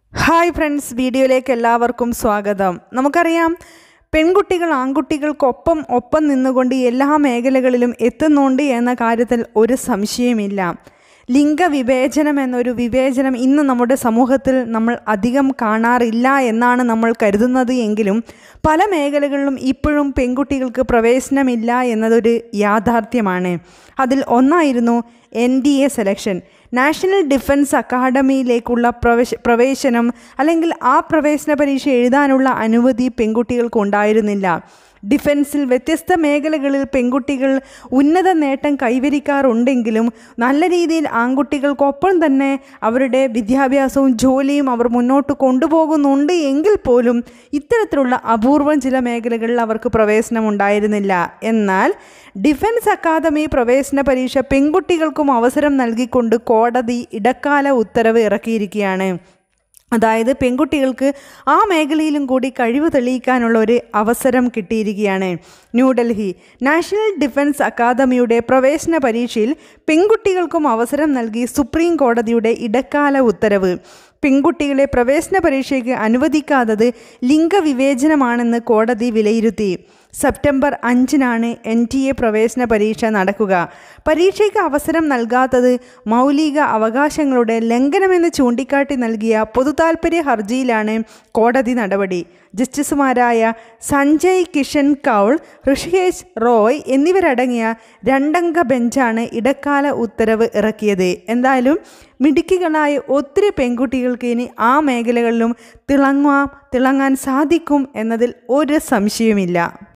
hi friends വീഡിയോയിലേക്ക് എല്ലാവർക്കും സ്വാഗതം നമുക്കറിയാം പെൺകുട്ടികൾ ആൺകുട്ടികൾക്കൊപ്പം ഒപ്പം നിന്നുകൊണ്ട് എല്ലാ മേഖലകളിലും എത്തുന്നുണ്ട് എന്ന കാര്യത്തിൽ ഒരു സംശയമില്ല ലിംഗവിവേചനം എന്നൊരു വിവേചനം ഇന്ന് നമ്മുടെ സമൂഹത്തിൽ നമ്മൾ അധികം കാണാറില്ല എന്നാണ് നമ്മൾ കരുതുന്നത് എങ്കിലും പല മേഖലകളിലും ഇപ്പോഴും പെൺകുട്ടികൾക്ക് പ്രവേശനമില്ല എന്നതൊരു യാഥാർത്ഥ്യമാണ് അതിൽ ഒന്നായിരുന്നു N D A selection national defence അക്കാഡമിയിലേക്കുള്ള പ്രവേശ പ്രവേശനം അല്ലെങ്കിൽ ആ പ്രവേശന പരീക്ഷ എഴുതാനുള്ള അനുമതി പെൺകുട്ടികൾക്ക് ഉണ്ടായിരുന്നില്ല ഡിഫൻസിൽ വ്യത്യസ്ത മേഖലകളിൽ പെൺകുട്ടികൾ ഉന്നത നേട്ടം കൈവരിക്കാറുണ്ടെങ്കിലും നല്ല രീതിയിൽ ആൺകുട്ടികൾക്കൊപ്പം തന്നെ അവരുടെ വിദ്യാഭ്യാസവും ജോലിയും അവർ മുന്നോട്ട് കൊണ്ടുപോകുന്നുണ്ട് എങ്കിൽ പോലും ഇത്തരത്തിലുള്ള അപൂർവം ചില മേഖലകളിൽ അവർക്ക് പ്രവേശനം ഉണ്ടായിരുന്നില്ല എന്നാൽ ഡിഫൻസ് അക്കാദമി പ്രവേശന പരീക്ഷ പെൺകുട്ടികൾക്കും അവസരം നൽകിക്കൊണ്ട് കോടതി ഇടക്കാല ഉത്തരവ് ഇറക്കിയിരിക്കുകയാണ് അതായത് പെൺകുട്ടികൾക്ക് ആ മേഖലയിലും കൂടി കഴിവ് തെളിയിക്കാനുള്ള ഒരു അവസരം കിട്ടിയിരിക്കുകയാണ് ന്യൂഡൽഹി നാഷണൽ ഡിഫൻസ് അക്കാദമിയുടെ പ്രവേശന പരീക്ഷയിൽ പെൺകുട്ടികൾക്കും അവസരം നൽകി സുപ്രീം കോടതിയുടെ ഇടക്കാല ഉത്തരവ് പെൺകുട്ടികളെ പ്രവേശന പരീക്ഷയ്ക്ക് അനുവദിക്കാത്തത് ലിംഗവിവേചനമാണെന്ന് കോടതി വിലയിരുത്തി സെപ്റ്റംബർ അഞ്ചിനാണ് എൻ ടി എ പ്രവേശന പരീക്ഷ നടക്കുക പരീക്ഷയ്ക്ക് അവസരം നൽകാത്തത് മൗലിക അവകാശങ്ങളുടെ ലംഘനമെന്ന് ചൂണ്ടിക്കാട്ടി നൽകിയ പൊതുതാൽപര്യ ഹർജിയിലാണ് കോടതി നടപടി ജസ്റ്റിസുമാരായ സഞ്ജയ് കിഷൻ കൗൾ ഋഷികേശ് റോയ് എന്നിവരടങ്ങിയ രണ്ടംഗ ബെഞ്ചാണ് ഇടക്കാല ഉത്തരവ് ഇറക്കിയത് എന്തായാലും മിടുക്കികളായ ഒത്തിരി പെൺകുട്ടികൾക്ക് ഇനി ആ മേഖലകളിലും തിളങ്ങാം തിളങ്ങാൻ സാധിക്കും എന്നതിൽ ഒരു സംശയവുമില്ല